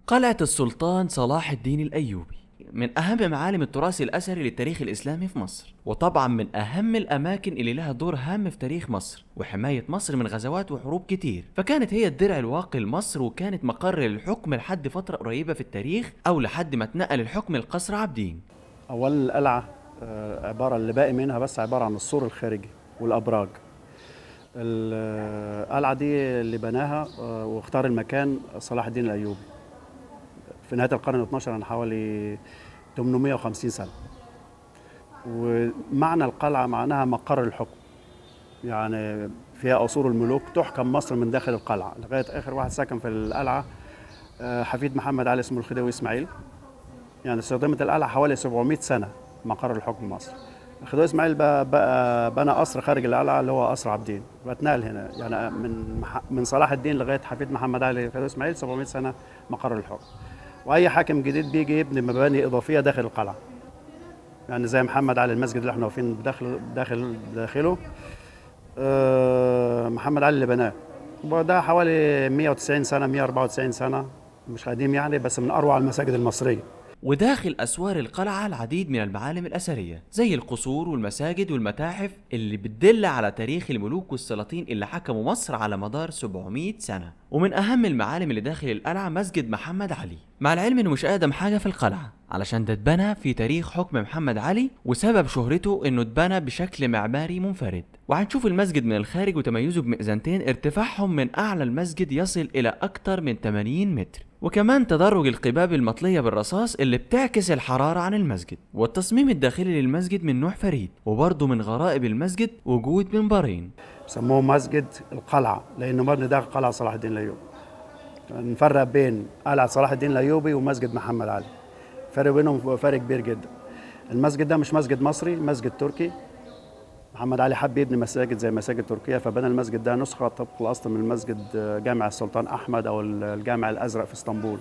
قلعة السلطان صلاح الدين الأيوبي من أهم معالم التراث الأثري للتاريخ الإسلامي في مصر وطبعا من أهم الأماكن اللي لها دور هام في تاريخ مصر وحماية مصر من غزوات وحروب كتير فكانت هي الدرع الواقي لمصر وكانت مقر للحكم لحد فترة قريبة في التاريخ أو لحد ما اتنقل الحكم لقصر عابدين أولا القلعة آه، عبارة اللي باقي منها بس عبارة عن السور الخارجي والأبراج القلعة دي اللي بناها آه، واختار المكان صلاح الدين الأيوبي في نهاية القرن ال 12 عن حوالي 850 سنة ومعنى القلعة معناها مقر الحكم يعني فيها قصور الملوك تحكم مصر من داخل القلعة لغاية آخر واحد سكن في القلعة آه، حفيد محمد علي اسمه الخديوي إسماعيل يعني استخدمت القلعة حوالي 700 سنة مقر الحكم مصر الخديوي إسماعيل بقى, بقى بنى قصر خارج القلعة اللي هو قصر عابدين واتنقل هنا يعني من مح- من صلاح الدين لغاية حفيد محمد علي الخديوي إسماعيل 700 سنة مقر الحكم واي حاكم جديد بيجي يبني مباني اضافيه داخل القلعه يعني زي محمد علي المسجد اللي احنا واقفين داخل داخل داخله آه، محمد علي اللي بناه وده حوالي 190 سنه 194 سنه مش قديم يعني بس من اروع المساجد المصريه وداخل أسوار القلعة العديد من المعالم الأثرية زي القصور والمساجد والمتاحف اللي بتدل على تاريخ الملوك والسلاطين اللي حكموا مصر على مدار 700 سنة ومن أهم المعالم اللي داخل القلعة مسجد محمد علي مع العلم إنه مش أقدم حاجة في القلعة علشان ده اتبنى في تاريخ حكم محمد علي وسبب شهرته إنه اتبنى بشكل معماري منفرد وهنشوف المسجد من الخارج وتميزه بمئذنتين ارتفاعهم من أعلى المسجد يصل إلى أكتر من 80 متر وكمان تدرج القباب المطلية بالرصاص اللي بتعكس الحرارة عن المسجد والتصميم الداخلي للمسجد من نوع فريد وبرضه من غرائب المسجد وجود منبرين سموه مسجد القلعه لانه مبني داخل قلعه صلاح الدين الايوبي نفرق بين قلعه صلاح الدين الايوبي ومسجد محمد علي فرق بينهم فرق كبير جدا المسجد ده مش مسجد مصري مسجد تركي محمد علي حب يبني مساجد زي مساجد تركيا فبنى المسجد ده نسخه طبق الاصل من مسجد جامع السلطان احمد او الجامع الازرق في اسطنبول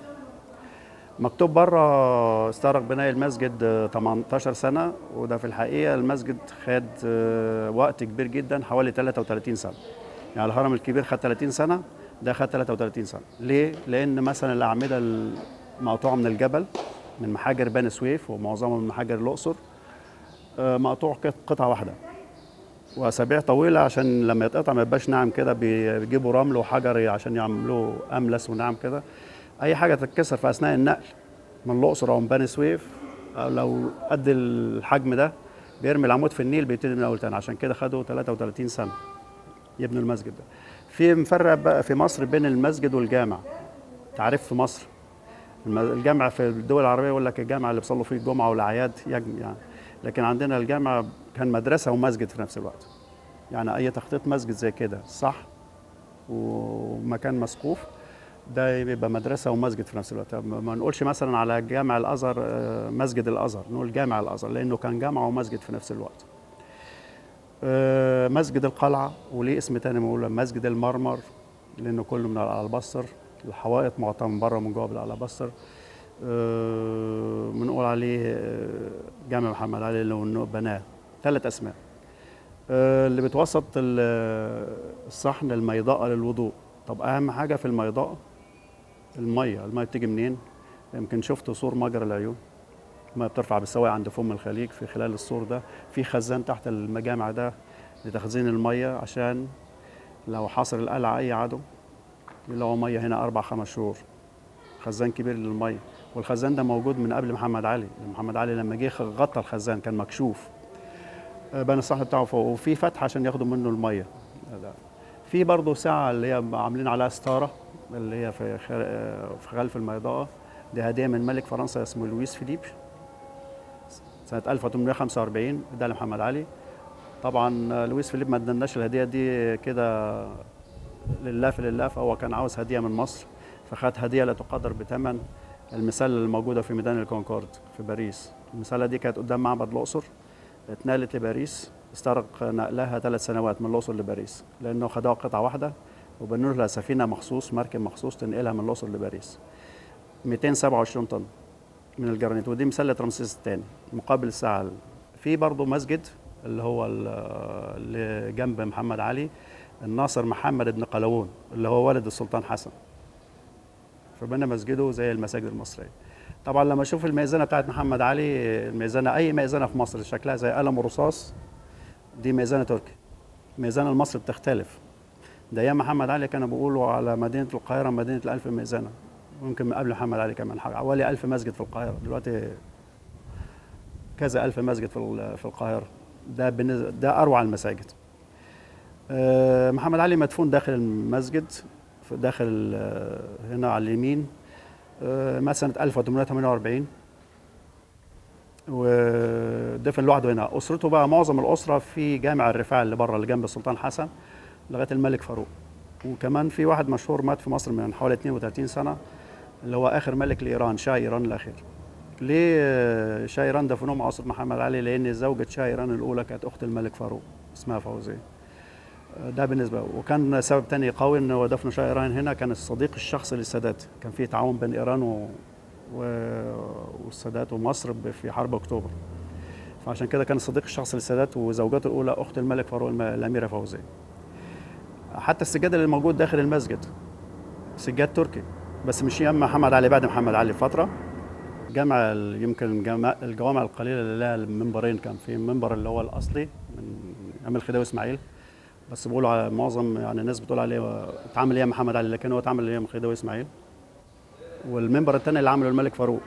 مكتوب بره استغرق بناء المسجد 18 سنه وده في الحقيقه المسجد خد وقت كبير جدا حوالي 33 سنه يعني الهرم الكبير خد 30 سنه ده خد 33 سنه ليه لان مثلا الاعمده المقطوعه من الجبل من محاجر بني سويف ومعظمها من محاجر الاقصر آه، مقطوع قط- قطعه واحده واسابيع طويله عشان لما يتقطع ما يبقاش ناعم كده بي- بيجيبوا رمل وحجر عشان يعملوه املس وناعم كده اي حاجه تتكسر في اثناء النقل من الاقصر او من بني سويف أو لو قد الحجم ده بيرمي العمود في النيل بيبتدي من اول تاني عشان كده خدوا 33 سنه يبنوا المسجد ده في مفرق بقى في مصر بين المسجد والجامع تعريف في مصر الم- الجامع في الدول العربيه يقول لك الجامع اللي بيصلوا فيه الجمعه والاعياد يجم يعني لكن عندنا الجامع كان مدرسه ومسجد في نفس الوقت يعني اي تخطيط مسجد زي كده صح ومكان مسقوف ده بيبقى مدرسه ومسجد في نفس الوقت ما ما نقولش مثلا على جامع الازهر آه، مسجد الازهر نقول جامع الازهر لانه كان جامع ومسجد في نفس الوقت آه، مسجد القلعه وليه اسم تاني بنقول مسجد المرمر لانه كله من الالبستر الحوائط مغطاه من بره ومن جوه بالالبستر آه، بنقول عليه آه، جامع محمد علي اللي هو إنه بناه ثلاث اسماء آه، اللي بتوسط ال- الصحن الميضاء للوضوء طب اهم حاجه في الميضاء الميه الميه بتيجي منين يمكن شفتوا سور مجرى العيون الميه بترفع بالسواقي عند فم الخليج في خلال السور ده في خزان تحت المجامع ده لتخزين الميه عشان لو حصر القلعه اي عدو يلاقوا ميه هنا اربع خمس شهور خزان كبير للميه والخزان ده موجود من قبل محمد علي محمد علي لما جه غطى الخزان كان مكشوف آه، بنى الصحن بتاعه فوق وفي فتحه عشان ياخدوا منه الميه ده. في برضه ساعه اللي هي عاملين عليها ستاره اللي هي في خل- آه، في خلف الميضاء دي هديه من ملك فرنسا اسمه لويس فيليب سنه 1845 ده لمحمد علي طبعا آه، لويس فيليب ما ادناش الهديه دي كده لله في لله فهو كان عاوز هديه من مصر فخد هديه لا تقدر بثمن المسله الموجوده في ميدان الكونكورد في باريس المسله دي كانت قدام معبد الاقصر اتنقلت لباريس استغرق نقلها ثلاث سنوات من الاقصر لباريس لانه خدوها قطعه واحده وبنوا لها سفينه مخصوص مركب مخصوص تنقلها من الاقصر لباريس 227 طن من الجرانيت ودي مسله رمسيس الثاني مقابل الساعه في برضه مسجد اللي هو ال- اللي جنب محمد علي الناصر محمد بن قلاوون اللي هو والد السلطان حسن فبنى مسجده زي المساجد المصريه طبعا لما اشوف الميزانه بتاعت محمد علي الميزانه اي ميزانه في مصر شكلها زي قلم الرصاص دي ميزانه تركي الميزانه المصري بتختلف ده ايام محمد علي كانوا بيقولوا على مدينه القاهره مدينه الالف ميزانه ممكن من قبل محمد علي كمان حوالي ألف مسجد في القاهره دلوقتي كذا ألف مسجد في في القاهره ده بالنسبة ده اروع المساجد آه، محمد علي مدفون داخل المسجد في داخل آه، هنا على اليمين آه، مات سنة 1848 ودفن لوحده هنا أسرته بقى معظم الأسرة في جامع الرفاع اللي بره اللي جنب السلطان حسن لغاية الملك فاروق وكمان في واحد مشهور مات في مصر من حوالي 32 سنة اللي هو آخر ملك لإيران شاه إيران الأخير ليه آه، شاه إيران دفنوه مع أسرة محمد علي لأن زوجة شاه إيران الأولى كانت أخت الملك فاروق اسمها فوزية ده بالنسبه وكان سبب تاني قوي ان هو دفن شاه ايران هنا كان الصديق الشخصي للسادات كان في تعاون بين ايران و... و... والسادات ومصر ب- في حرب اكتوبر فعشان كده كان الصديق الشخصي للسادات وزوجته الاولى اخت الملك فاروق الم... الاميره فوزيه حتى السجاد اللي موجود داخل المسجد سجاد تركي بس مش ايام محمد علي بعد محمد علي بفتره جامع ال- يمكن الجامع الجوامع القليله اللي لها منبرين كان في منبر اللي هو الاصلي من ايام الخديوي اسماعيل بس بيقولوا على معظم يعني الناس بتقول عليه اتعمل ايام محمد علي لكن هو اتعمل ايام خديوي اسماعيل والمنبر الثاني اللي عمله الملك فاروق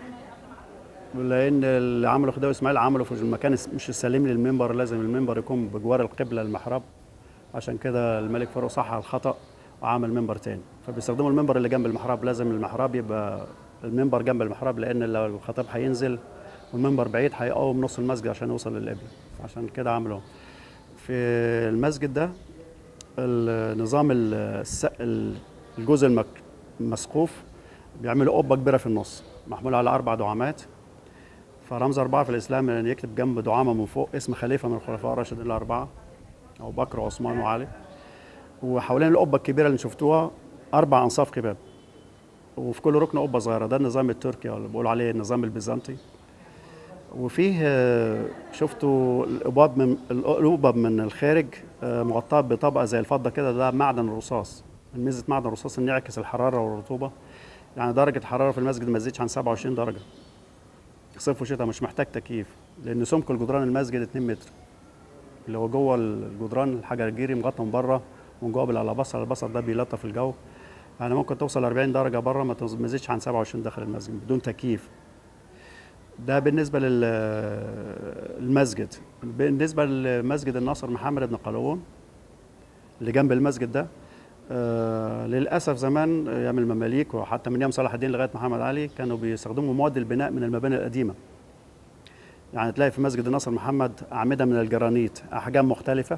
لان اللي عمله خديوي اسماعيل عمله في المكان الس- مش السليم للمنبر لازم المنبر يكون بجوار القبله المحراب عشان كده الملك فاروق صح الخطا وعمل منبر تاني فبيستخدموا المنبر اللي جنب المحراب لازم المحراب يبقى المنبر جنب المحراب لان لو الخطيب هينزل والمنبر بعيد هيقوم نص المسجد عشان يوصل للقبله عشان كده عملوا في المسجد ده النظام ال- الس- ال- الجزء المك- المسقوف بيعملوا قبه كبيره في النص محمول على اربع دعامات فرمز اربعه في الاسلام ان يكتب جنب دعامه من فوق اسم خليفه من الخلفاء الراشدين الاربعه ابو بكر وعثمان وعلي وحوالين القبه الكبيره اللي شفتوها اربع انصاف قباب وفي كل ركن قبه صغيره ده النظام التركي اللي بيقولوا عليه النظام البيزنطي وفيه آه، شفتوا الابواب من الابواب من الخارج آه، مغطاه بطبقه زي الفضه كده ده معدن الرصاص من ميزه معدن الرصاص انه يعكس الحراره والرطوبه يعني درجه الحراره في المسجد ما تزيدش عن 27 درجه صيف وشتاء مش محتاج تكييف لان سمك الجدران المسجد 2 متر اللي هو جوه الجدران الحجر الجيري مغطى من بره ومن جوه بالالبصر البصر ده بيلطف الجو يعني ممكن توصل 40 درجه بره ما تز- ما تزيدش عن 27 داخل المسجد بدون تكييف ده بالنسبه للمسجد بالنسبه لمسجد الناصر محمد بن قلاوون اللي جنب المسجد ده آه للاسف زمان ايام المماليك وحتى من ايام صلاح الدين لغايه محمد علي كانوا بيستخدموا مواد البناء من المباني القديمه يعني تلاقي في مسجد الناصر محمد اعمده من الجرانيت احجام مختلفه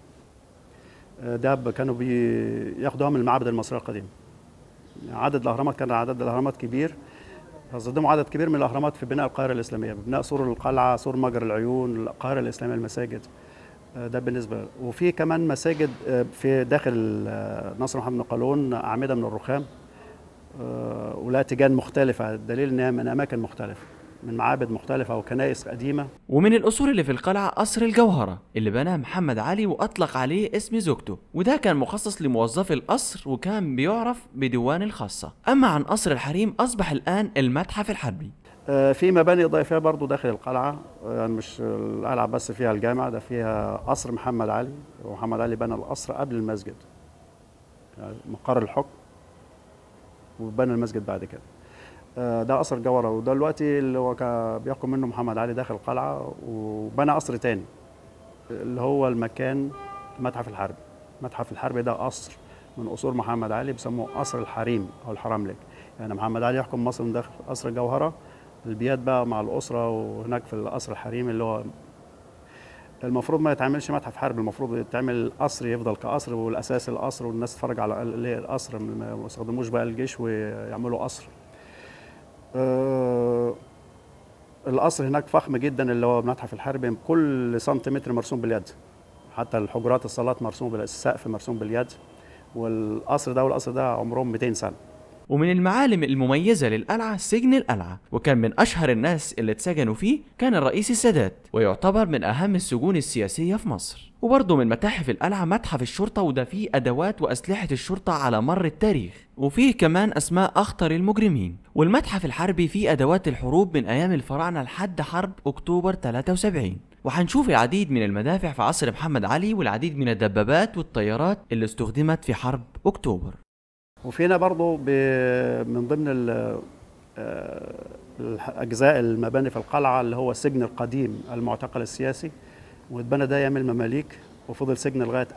آه ده ب- كانوا بياخدوها من المعابد المصريه القديمه يعني عدد الاهرامات كان عدد الاهرامات كبير فاستخدموا عدد كبير من الاهرامات في بناء القاهره الاسلاميه بناء سور القلعه سور مجرى العيون القاهره الاسلاميه المساجد آه، ده بالنسبه وفي كمان مساجد آه، في داخل آه، ناصر محمد بن قلاوون اعمده من الرخام آه، ولها تيجان مختلفه دليل انها من اماكن مختلفه من معابد مختلفه وكنائس قديمه ومن الأصول اللي في القلعة قصر الجوهرة اللي بناه محمد علي وأطلق عليه اسم زوجته وده كان مخصص لموظفي القصر وكان بيعرف بديوان الخاصة أما عن قصر الحريم أصبح الآن المتحف الحربي آه، في مباني ضيفيه برضو داخل القلعه آه، يعني مش القلعه بس فيها الجامع ده فيها قصر محمد علي ومحمد علي بنى القصر قبل المسجد يعني مقر الحكم وبنى المسجد بعد كده آه، ده قصر جوهره وده دلوقتي اللي هو كان بيحكم منه محمد علي داخل القلعه وبنى قصر تاني اللي هو المكان المتحف الحربي المتحف الحربي ده قصر من قصور محمد علي بيسموه قصر الحريم او الحرملك يعني محمد علي يحكم مصر من داخل قصر الجوهره البيات بقى مع الاسره وهناك في القصر الحريمي اللي هو المفروض ما يتعملش متحف حرب المفروض يتعمل قصر يفضل كقصر والاساس القصر والناس تتفرج على اللي هي القصر ما يستخدموش بقى الجيش ويعملوا قصر آه، القصر هناك فخم جدا اللي هو المتحف الحربي كل سنتيمتر مرسوم باليد حتى الحجرات الصالات مرسوم باليد السقف مرسوم باليد والقصر ده والقصر ده عمرهم 200 سنه ومن المعالم المميزة للقلعة سجن القلعة وكان من أشهر الناس اللي اتسجنوا فيه كان الرئيس السادات ويعتبر من أهم السجون السياسية في مصر وبرضه من متاحف القلعة متحف الشرطة وده فيه أدوات وأسلحة الشرطة على مر التاريخ وفيه كمان أسماء أخطر المجرمين والمتحف الحربي فيه أدوات الحروب من أيام الفراعنة لحد حرب أكتوبر 73 وهنشوف العديد من المدافع في عصر محمد علي والعديد من الدبابات والطيارات اللي استخدمت في حرب أكتوبر وفينا برضو ب- من ضمن ال- آه، الأجزاء المباني في القلعة اللي هو السجن القديم المعتقل السياسي واتبنى ده أيام المماليك وفضل سجن لغاية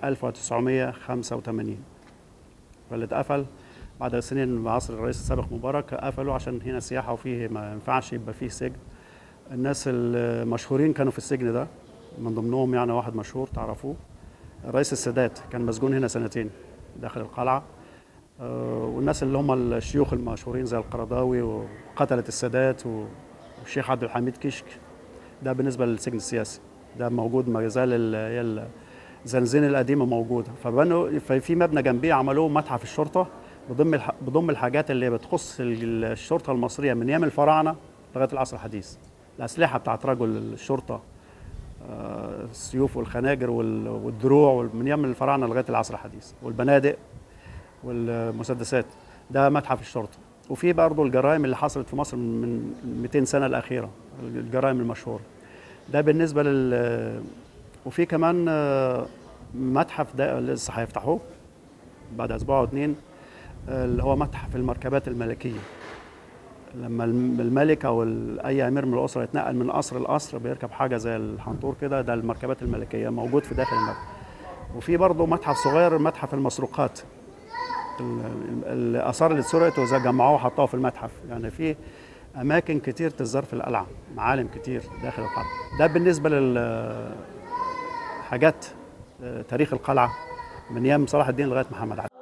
1985 فاللي اتقفل بعد سنين مع عصر الرئيس السابق مبارك قفلوا عشان هنا سياحة وفيه ما ينفعش يبقى فيه سجن الناس المشهورين كانوا في السجن ده من ضمنهم يعني واحد مشهور تعرفوه الرئيس السادات كان مسجون هنا سنتين داخل القلعة آه، والناس اللي هم الشيوخ المشهورين زي القرضاوي وقتلة السادات والشيخ عبد الحميد كشك ده بالنسبة للسجن السياسي ده موجود ما زال ال- هي ال- الزنزين القديمة موجودة فبنوا ففي مبنى جنبيه عملوه متحف الشرطة بضم الح- بضم الحاجات اللي بتخص ال- الشرطة المصرية من أيام الفراعنة لغاية العصر الحديث الأسلحة بتاعت رجل الشرطة آه، السيوف والخناجر وال- والدروع وال- من أيام الفراعنة لغاية العصر الحديث والبنادق والمسدسات ده متحف الشرطه وفي برضه الجرائم اللي حصلت في مصر من من 200 سنه الاخيره الجرائم المشهوره ده بالنسبه لل وفي كمان آه، متحف ده لسه هيفتحوه بعد اسبوع او اتنين آه، اللي هو متحف المركبات الملكيه لما الم- الملك او ال- اي امير من الاسره يتنقل من قصر لقصر بيركب حاجه زي الحنطور كده ده المركبات الملكيه موجود في داخل المتحف وفي برضه متحف صغير متحف المسروقات ال- ال- الاثار اللي اتسرقت وزي جمعوها وحطوها في المتحف يعني في اماكن كتير تزار في القلعه معالم كتير داخل القلعه ده بالنسبه لل حاجات آه، تاريخ القلعه من ايام صلاح الدين لغايه محمد علي